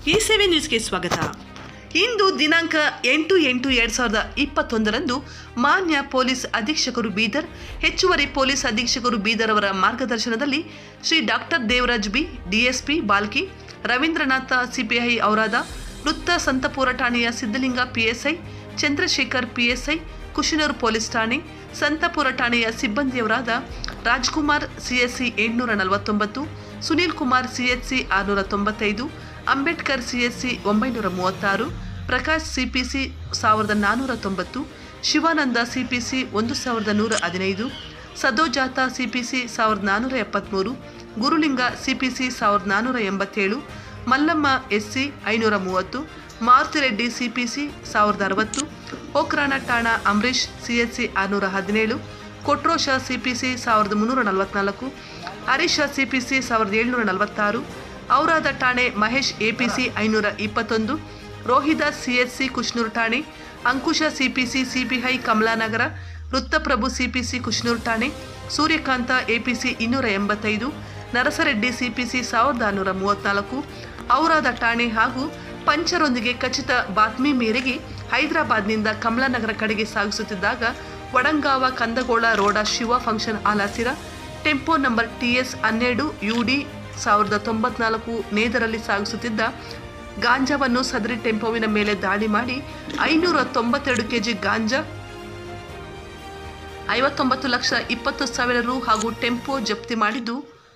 ಈ ಸೇವೆ ನ್ಯೂಸ್ಗೆ ಸ್ವಾಗತ ಇಂದು ದಿನಾಂಕ ಎಂಟು ಎಂಟು ಎರಡು ಸಾವಿರದ ಇಪ್ಪತ್ತೊಂದರಂದು ಮಾನ್ಯ ಪೊಲೀಸ್ ಅಧೀಕ್ಷಕರು ಬೀದರ್ ಹೆಚ್ಚುವರಿ ಪೊಲೀಸ್ ಅಧೀಕ್ಷಕರು ಬೀದರ್ ಅವರ ಮಾರ್ಗದರ್ಶನದಲ್ಲಿ Shri doctor Devaraj B DSP Balki Ravindranath CPI Aurad ವೃತ್ತ ಸಂತಪುರ ಠಾಣೆಯ Siddalinga PSI Chandrashekhar PSI Kushnoor police ಠಾಣೆ ಸಂತಪುರ ಠಾಣೆಯ ಸಿಬ್ಬಂದಿಯವರಾದ ರಾಜ್ಕುಮಾರ್ ಸಿಎಸ್ಸಿ ಎಂಟುನೂರ ನಲವತ್ತೊಂಬತ್ತು ಸುನೀಲ್ ಕುಮಾರ್ ಸಿಎಚ್ಸಿ ಆರುನೂರ ತೊಂಬತ್ತೈದು ಅಂಬೇಡ್ಕರ್ ಸಿಎಸ್ಸಿ ಒಂಬೈನೂರ ಮೂವತ್ತಾರು ಪ್ರಕಾಶ್ ಸಿಪಿಸಿ ಸಾವಿರದ ನಾನ್ನೂರ ತೊಂಬತ್ತು ಶಿವಾನಂದ ಸಿಪಿಸಿ ಒಂದು ಸಾವಿರದ ನೂರ ಹದಿನೈದು ಸದೋಜಾತ ಸಿಪಿಸಿ ಸಾವಿರದ ನಾನ್ನೂರ ಎಪ್ಪತ್ತ್ಮೂರು ಗುರುಲಿಂಗ ಸಿಪಿಸಿ ಸಾವಿರದ ನಾನ್ನೂರ ಎಂಬತ್ತೇಳು ಮಲ್ಲಮ್ಮ ಎಸ್ಸಿ ಐನೂರ ಮೂವತ್ತು ಮಾರುತಿರೆಡ್ಡಿ ಸಿಪಿಸಿ ಸಾವಿರದ ಅರವತ್ತು ಓಕ್ರಾಣ ಠಾಣಾ ಅಂಬರೀಷ್ ಸಿಎಸ್ಸಿ ಆರುನೂರ ಹದಿನೇಳು ಕೊಟ್ರೋಶ ಸಿಪಿಸಿ ಸಾವಿರದ ಮುನ್ನೂರ ನಲವತ್ನಾಲ್ಕು ಹರೀಶ ಸಿಪಿಸಿ ಸಾವಿರದ ಏಳ್ನೂರ ನಲವತ್ತಾರು ಔರಾದ ಠಾಣೆ ಮಹೇಶ್ ಎಪಿಸಿ ಐನೂರ ಇಪ್ಪತ್ತೊಂದು ರೋಹಿದಾಸ್ ಸಿಎಸ್ಸಿ ಕುಶ್ನೂರು ಠಾಣೆ ಅಂಕುಶ ಸಿಪಿಸಿ ಸಿಪಿಐ ಕಮಲಾನಗರ ವೃತ್ತಪ್ರಭು ಸಿಪಿಸಿ ಕುಶ್ನೂರು ಠಾಣೆ ಸೂರ್ಯಕಾಂತ ಎಪಿಸಿ ಇನ್ನೂರ ಎಂಬತ್ತೈದು ನರಸರೆಡ್ಡಿ ಸಿಪಿಸಿ ಸಾವಿರದ ಆರುನೂರ ಮೂವತ್ತ್ನಾಲ್ಕು ಔರಾದ ಠಾಣೆ ಹಾಗೂ ಪಂಚರೊಂದಿಗೆ ಖಚಿತ ಬಾತ್ಮಿ ಮೇರೆಗೆ ಹೈದರಾಬಾದ್ನಿಂದ ಕಮಲಾನಗರ ಕಡೆಗೆ ಸಾಗಿಸುತ್ತಿದ್ದಾಗ Wadangaon Kandagol road Shiva function hall ಹತ್ತಿರ ಟೆಂಪೋ ನಂಬರ್ ಟಿಎಸ್ ಹನ್ನೆರಡು ಯುಡಿ ಸಾವಿರದ ತೊಂಬತ್ನಾಲ್ಕು ನೇದರಲ್ಲಿ ಸಾಗಿಸುತ್ತಿದ್ದ ಗಾಂಜಾವನ್ನು ಸದರಿ ಟೆಂಪೋವಿನ ಮೇಲೆ ದಾಳಿ ಮಾಡಿ ಐನೂರ ತೊಂಬತ್ತೆರಡು ಕೆಜಿ ಗಾಂಜಾ ಐವತ್ತೊಂಬತ್ತು ಲಕ್ಷ ಇಪ್ಪತ್ತು ಸಾವಿರ ರು ಹಾಗೂ ಟೆಂಪೋ ಜಪ್ತಿ ಮಾಡಿದ್ದು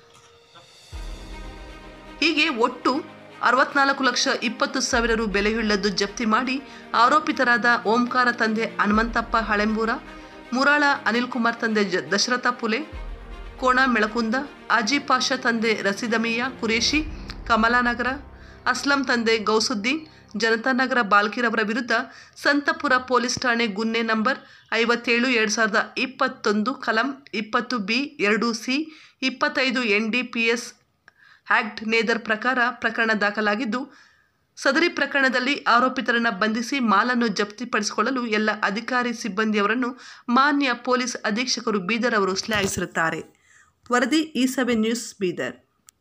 ಹೀಗೆ ಒಟ್ಟು ಅರವತ್ನಾಲ್ಕು ಲಕ್ಷ ಇಪ್ಪತ್ತು ಸಾವಿರ ರು ಬೆಲೆಯುಳ್ಳದ್ದು ಜಪ್ತಿ ಮಾಡಿ ಆರೋಪಿತರಾದ ಓಂಕಾರ ತಂದೆ ಹನುಮಂತಪ್ಪ ಹಳೆಂಬೂರ ಮುರಾಳ ಅನಿಲ್ ಕುಮಾರ್ ತಂದೆ ಜ ದಶರಥ ಪುಲೆ ಕೋಣ ಮೆಳಕುಂದ ಅಜಿ ಪಾಷಾ ತಂದೆ ರಸಿದಮಿಯಾ ಕುರೇಶಿ ಕಮಲಾನಗರ ಅಸ್ಲಂ ತಂದೆ ಗೌಸುದ್ದೀನ್ ಜನತಾನಗರ ಬಾಲ್ಕಿರವರ ವಿರುದ್ಧ ಸಂತಪುರ ಪೊಲೀಸ್ ಠಾಣೆ ಗುನ್ನೆ ನಂಬರ್ ಐವತ್ತೇಳು ಎರಡು ಸಾವಿರದ ಇಪ್ಪತ್ತೊಂದು ಕಲಂ ಇಪ್ಪತ್ತು ಬಿ ಎರಡು ಸಿ ಇಪ್ಪತ್ತೈದು N D P S act ನೇದರ್ ಪ್ರಕಾರ ಪ್ರಕರಣ ದಾಖಲಾಗಿದ್ದು ಸದರಿ ಪ್ರಕರಣದಲ್ಲಿ ಆರೋಪಿತರನ್ನು ಬಂಧಿಸಿ ಮಾಲನ್ನು ಜಪ್ತಿಪಡಿಸಿಕೊಳ್ಳಲು ಎಲ್ಲ ಅಧಿಕಾರಿ ಸಿಬ್ಬಂದಿಯವರನ್ನು ಮಾನ್ಯ ಪೊಲೀಸ್ ಅಧೀಕ್ಷಕರು ಬೀದರ್ ಅವರು ಶ್ಲಾಘಿಸಿರುತ್ತಾರೆ ವರದಿ ಈ ಸಭೆ ನ್ಯೂಸ್ ಬೀದರ್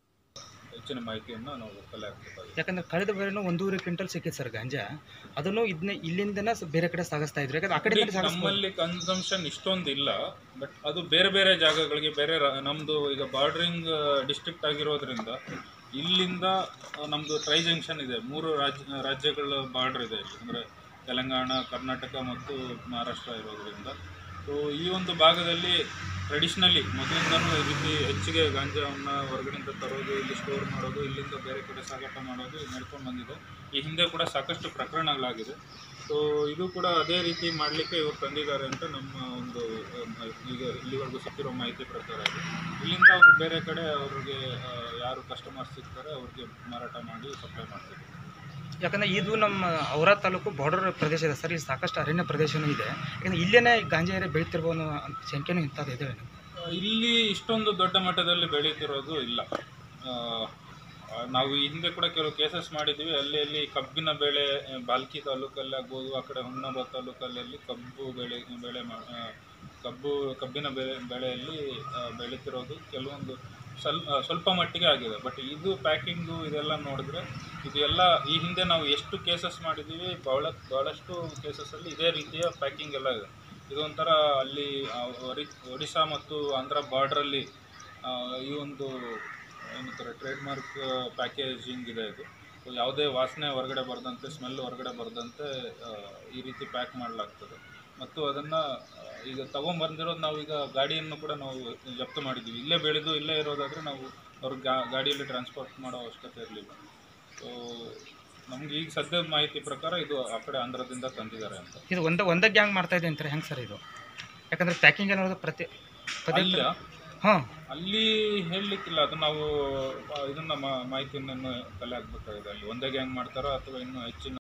ಹೆಚ್ಚಿನ ಮಾಹಿತಿಯನ್ನು ನಾವು ಕಲೆ ಹಾಕಬೇಕಾಗಿದೆ ಯಾಕಂದ್ರೆ ಕಳೆದ ಬಾರಿನೂ ಒಂದೂವರೆ ಕ್ವಿಂಟಲ್ ಸಿಕ್ಕಿತ್ತು ಸರ್ ಗಾಂಜಾ ಅದನ್ನು ಇದನ್ನ ಇಲ್ಲಿಂದನೇ ಸ- ಬೇರೆ ಕಡೆ ಸಾಗಿಸ್ತಾ ಇದ್ರು ಯಾಕಂದ್ರೆ ಆ ಕಡೆ ಸಾಗಿಸ್ಬೋದು ನಮ್ಮಲ್ಲಿ ಕನ್ಸಂಪ್ಷನ್ ಇಷ್ಟೊಂದು ಇಲ್ಲ ಬಟ್ ಅದು ಬೇರೆ ಬೇರೆ ಜಾಗಗಳಿಗೆ ಬೇರೆ ರಾ- ನಮ್ದು ಈಗ ಬಾರ್ಡರಿಂಗ್ ಡಿಸ್ಟ್ರಿಕ್ಟ್ ಆಗಿರೋದ್ರಿಂದ ಇಲ್ಲಿಂದ ಆ, ನಮ್ದು ಟ್ರೈ ಜಂಕ್ಷನ್ ಇದೆ ಮೂರು ರಾಜ್ಯ ರಾಜ್ಯಗಳ ಬಾರ್ಡರ್ ಇದೆ ಇಲ್ಲಿ ಅಂದರೆ ತೆಲಂಗಾಣ ಕರ್ನಾಟಕ ಮತ್ತು ಮಹಾರಾಷ್ಟ್ರ ಇರೋದ್ರಿಂದ ಸೊ ಈ ಒಂದು ಭಾಗದಲ್ಲಿ ಟ್ರೆಡಿಷ್ನಲಿ ಮೊದಲಿಂದನೂ ಈ ರೀತಿ ಹೆಚ್ಚಿಗೆ ಗಾಂಜಾವನ್ನು ಹೊರಗಡೆಯಿಂದ ತರೋದು ಇಲ್ಲಿ ಸ್ಟೋರ್ ಮಾಡೋದು ಇಲ್ಲಿಂದ ಬೇರೆ ಕಡೆ ಸಾಗಾಟ ಮಾಡೋದು ನಡ್ಕೊಂಡು ಬಂದಿದೆ ಈ ಹಿಂದೆ ಕೂಡ ಸಾಕಷ್ಟು ಪ್ರಕರಣಗಳಾಗಿದೆ ಸೊ ಇದು ಕೂಡ ಅದೇ ರೀತಿ ಮಾಡಲಿಕ್ಕೆ ಇವರು ತಂದಿದ್ದಾರೆ ಅಂತ ನಮ್ಮ ಒಂದು ಆ, ಈಗ ಇಲ್ಲಿವರೆಗೂ ಸಿಕ್ಕಿರೋ ಮಾಹಿತಿ ಪ್ರಕಾರ ಇದೆ. ಇಲ್ಲಿಂದ ಅವರು ಬೇರೆ ಕಡೆ ಅವ್ರಿಗೆ ಆ, ಯಾರು ಕಸ್ಟಮರ್ಸ್ ಸಿಗ್ತಾರೆ ಅವ್ರಿಗೆ ಮಾರಾಟ ಮಾಡಿ ಸಪ್ಲೈ ಮಾಡ್ತಿದ್ದಾರೆ ಯಾಕಂದ್ರೆ ಇದು ನಮ್ಮ ಔರ ತಾಲೂಕು ಬಾರ್ಡರ್ ಪ್ರದೇಶ ಇದೆ ಸರ್ ಇಲ್ಲಿ ಸಾಕಷ್ಟು ಅರಣ್ಯ ಪ್ರದೇಶನೂ ಇದೆ ಯಾಕಂದ್ರೆ ಇಲ್ಲೇನೆ ಗಾಂಜಾ ಏರಿಯಾ ಬೆಳೀತಿರ್ಬೋದು ಅಂತ ಸಂಖ್ಯೆನೂ ಇಂಥದ್ದು ಇದೆ ಇಲ್ಲಿ ಇಷ್ಟೊಂದು ದೊಡ್ಡ ಮಟ್ಟದಲ್ಲಿ ಬೆಳೀತಿರೋದು ಇಲ್ಲ ಆ, ಆ, ನಾವು ಈ ಹಿಂದೆ ಕೂಡ ಕೆಲವು ಕೇಸಸ್ ಮಾಡಿದ್ದೀವಿ ಅಲ್ಲಿ ಅಲ್ಲಿ ಕಬ್ಬಿನ ಬೆಳೆ ಆ, ಬಾಲ್ಕಿ ತಾಲೂಕಲ್ಲಿ ಆಗ್ಬೋದು ಆ ಕಡೆ ಹುಮ್ನಾಬಾದ್ ತಾಲೂಕಲ್ಲಿ ಕಬ್ಬು ಬೆಳೆ ಬೆಳೆ ಮಾ- ಆ, ಕಬ್ಬು ಕಬ್ಬಿನ ಬೆಳೆ ಬೆಳೆಯಲ್ಲಿ ಆ, ಬೆಳೀತಿರೋದು ಕೆಲವೊಂದು ಸ್ವಲ್ಪ ಸ್ವಲ್ಪ ಮಟ್ಟಿಗೆ ಆಗಿದೆ ಬಟ್ ಇದು ಪ್ಯಾಕಿಂಗು ಇದೆಲ್ಲ ನೋಡಿದ್ರೆ ಇದು ಎಲ್ಲ ಈ ಹಿಂದೆ ನಾವು ಎಷ್ಟು ಕೇಸಸ್ ಮಾಡಿದ್ದೀವಿ ಬಹಳ ಭಾಳಷ್ಟು ಕೇಸಸಲ್ಲಿ ಇದೇ ರೀತಿಯ ಪ್ಯಾಕಿಂಗ್ ಎಲ್ಲ ಇದೆ ಇದೊಂಥರ ಅಲ್ಲಿ ಆ, ಒರಿ ಒಡಿಶಾ ಮತ್ತು ಆಂಧ್ರ ಬಾರ್ಡ್ರಲ್ಲಿ ಈ ಒಂದು ಏನಂತಾರೆ ಟ್ರೇಡ್ ಮಾರ್ಕ್ ಪ್ಯಾಕೇಜಿಂಗ್ ಇದೆ ಇದು ಸೊ ಯಾವುದೇ ವಾಸನೆ ಹೊರಗಡೆ ಬರದಂತೆ ಸ್ಮೆಲ್ ಹೊರಗಡೆ ಬರದಂತೆ ಈ ರೀತಿ ಪ್ಯಾಕ್ ಮಾಡಲಾಗ್ತದೆ ಮತ್ತು ಅದನ್ನು ಈಗ ತೊಗೊಂಬಂದಿರೋದು ನಾವು ಈಗ ಗಾಡಿಯನ್ನು ಕೂಡ ನಾವು ಜಪ್ತು ಮಾಡಿದ್ದೀವಿ ಇಲ್ಲೇ ಬೆಳೆದು ಇಲ್ಲೇ ಇರೋದಾದರೆ ನಾವು ಅವ್ರ ಗಾಡಿಯಲ್ಲಿ ಟ್ರಾನ್ಸ್ಪೋರ್ಟ್ ಮಾಡೋ ಅವಶ್ಯಕತೆ ಇರಲಿಲ್ಲ ಸೊ ನಮ್ಗೆ ಈಗ ಸದ್ಯದ ಮಾಹಿತಿ ಪ್ರಕಾರ ಇದು ಆ ಕಡೆ ಆಂಧ್ರದಿಂದ ತಂದಿದ್ದಾರೆ ಅಂತ ಇದು ಒಂದ ಒಂದೇ ಗ್ಯಾಂಗ್ ಮಾಡ್ತಾ ಇದೆ ಅಂತಾರೆ ಹೆಂಗೆ ಸರ್ ಇದು ಯಾಕಂದ್ರೆ ಪ್ಯಾಕಿಂಗ್ ಅನ್ನೋದು ಪ್ರತಿ ಪದೇ ಅಲ್ಲ ಹಾಂ ಅಲ್ಲಿ ಹೇಳಲಿಕ್ಕಿಲ್ಲ ಅದು ನಾವು ಆ, ಇದನ್ನ ಮಾ- ಮಾಹಿತಿಯನ್ನು ಕಲೆ ಹಾಕ್ಬೇಕಾಗಿದೆ ಅಲ್ಲಿ ಒಂದೇ ಗ್ಯಾಂಗ್ ಮಾಡ್ತಾರೋ ಅಥವಾ ಇನ್ನೂ ಹೆಚ್ಚಿನ